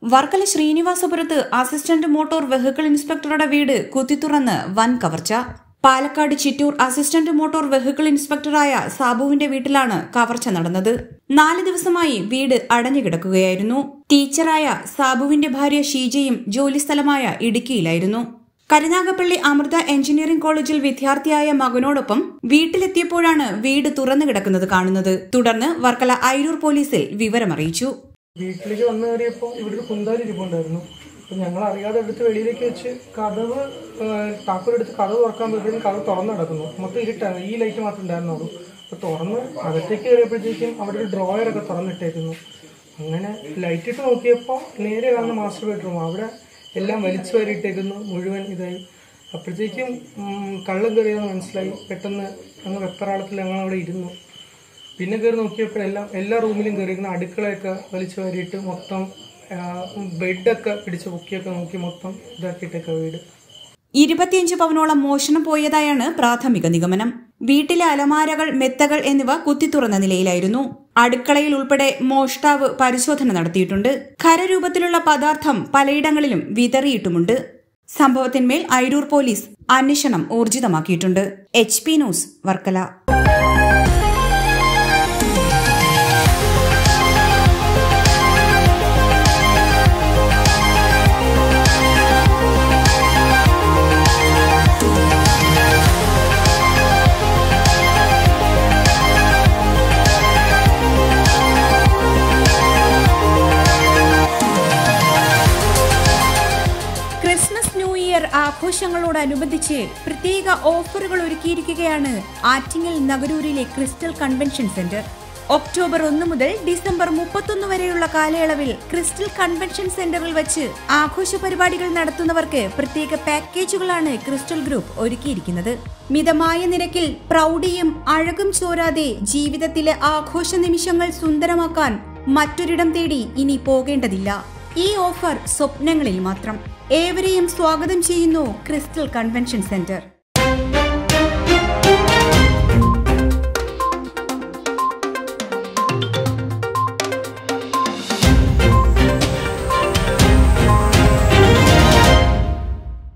വർക്കല ശ്രീനിവാസപുരത്ത് assistant motor vehicle ഇൻസ്പെക്ടറുടെ വീട് കുത്തിത്തുറന്ന് വൻ കവർച്ച Palakkad Chittur assistant motor vehicle ഇൻസ്പെക്ടറായ സാബുവിന്റെ വീട്ടിലാണ് കവർച്ച നടന്നത് നാല് ദിവസമായി വീട് അടഞ്ഞുകിടക്കുകയായിരുന്നു ടീച്ചറായ സാബുവിന്റെ ഭാര്യ ഷീജയും ജോലിസ്ഥലമായ ഇടുക്കിയിലായിരുന്നു കരുനാഗപ്പള്ളി അമൃത എഞ്ചിനീയറിംഗ് കോളേജിൽ വിദ്യാർത്ഥിയായ മകനോടൊപ്പം വീട്ടിലെത്തിയപ്പോഴാണ് വീട് തുറന്നു കിടക്കുന്നത് കാണുന്നത് തുടർന്ന് വർക്കല അയിരൂർ പോലീസിൽ വിവരമറിയിച്ചു വീട്ടിലേക്ക് വന്നു കയറിയപ്പോൾ ഇവിടെ ഒരു കുന്താലി ഇരിപ്പുണ്ടായിരുന്നു അപ്പോൾ ഞങ്ങൾ അറിയാതെ എടുത്ത് വെളിയിലേക്ക് വെച്ച് കഥവ് താക്കോലെടുത്ത് കഥവ് തുറക്കാൻ പോയപ്പോഴും കഥവ് തുറന്നു കിടക്കുന്നു മൊത്തം ഇരുട്ടാണ് ഈ ലൈറ്റ് മാത്രമേ ഉണ്ടായിരുന്നുള്ളൂ അപ്പോൾ തുറന്ന് അകത്തേക്ക് കയറിയപ്പോഴത്തേക്കും അവിടെ ഒരു ഡ്രോയറൊക്കെ തുറന്നിട്ടേക്കുന്നു അങ്ങനെ ലൈറ്റ് ഇട്ട് നോക്കിയപ്പോൾ നേരെ കാണുന്ന മാസ്റ്റർ ബെഡ്റൂം അവിടെ എല്ലാം വലിച്ചു വാരിയിട്ടേക്കുന്നു മുഴുവൻ ഇതായി അപ്പോഴത്തേക്കും ഉം, കള്ളം കയറിയെന്ന് മനസ്സിലായി പെട്ടെന്ന് അങ്ങ് വെപ്പറാളത്തിൽ ഞങ്ങൾ അവിടെ ഇരുന്നു പിന്നെ കയറി നോക്കിയപ്പോഴെല്ലാം എല്ലാ റൂമിലും കയറിയിരുന്ന അടുക്കളയൊക്കെ വലിച്ചു വാരിയിട്ട് മൊത്തം ആ, ബെഡൊക്കെ പിടിച്ച് പൊക്കിയൊക്കെ നോക്കി മൊത്തം ഇതാക്കിയിട്ടൊക്കെ വീട് ഇരുപത്തിയഞ്ച് പവനോളം മോഷണം പോയതായാണ് പ്രാഥമിക നിഗമനം വീട്ടിലെ അലമാരകൾ മെത്തകൾ എന്നിവ കുത്തിത്തുറന്ന നിലയിലായിരുന്നു അടുക്കളയിൽ ഉൾപ്പെടെ മോഷ്ടാവ് പരിശോധന നടത്തിയിട്ടുണ്ട് ഖരരൂപത്തിലുള്ള പദാർത്ഥം പലയിടങ്ങളിലും വിതറിയിട്ടുമുണ്ട് സംഭവത്തിന്മേൽ അയിരൂർ പോലീസ് അന്വേഷണം ഊർജിതമാക്കിയിട്ടുണ്ട് H P news Varkala Christmas new year ആഘോഷങ്ങളോടനുബന്ധിച്ച് പ്രത്യേക ഓഫറുകൾ ഒരുക്കിയിരിക്കുകയാണ് ആറ്റിങ്ങൽ നഗരൂരിലെ ക്രിസ്റ്റൽ കൺവെൻഷൻ സെന്റർ ഒക്ടോബർ ഒന്ന് മുതൽ ഡിസംബർ മുപ്പത്തൊന്ന് വരെയുള്ള കാലയളവിൽ ക്രിസ്റ്റൽ കൺവെൻഷൻ സെന്ററിൽ വെച്ച് ആഘോഷ പരിപാടികൾ നടത്തുന്നവർക്ക് പ്രത്യേക പാക്കേജുകളാണ് ക്രിസ്റ്റൽ ഗ്രൂപ്പ് ഒരുക്കിയിരിക്കുന്നത് മിതമായ നിരക്കിൽ പ്രൗഢിയും അഴകും ചോരാതെ ജീവിതത്തിലെ ആഘോഷ നിമിഷങ്ങൾ സുന്ദരമാക്കാൻ മറ്റൊരിടം തേടി ഇനി പോകേണ്ടതില്ല ഈ ഓഫർ സ്വപ്നങ്ങളിൽ മാത്രം ഏവരെയും സ്വാഗതം ചെയ്യുന്നു ക്രിസ്റ്റൽ കൺവെൻഷൻ സെന്റർ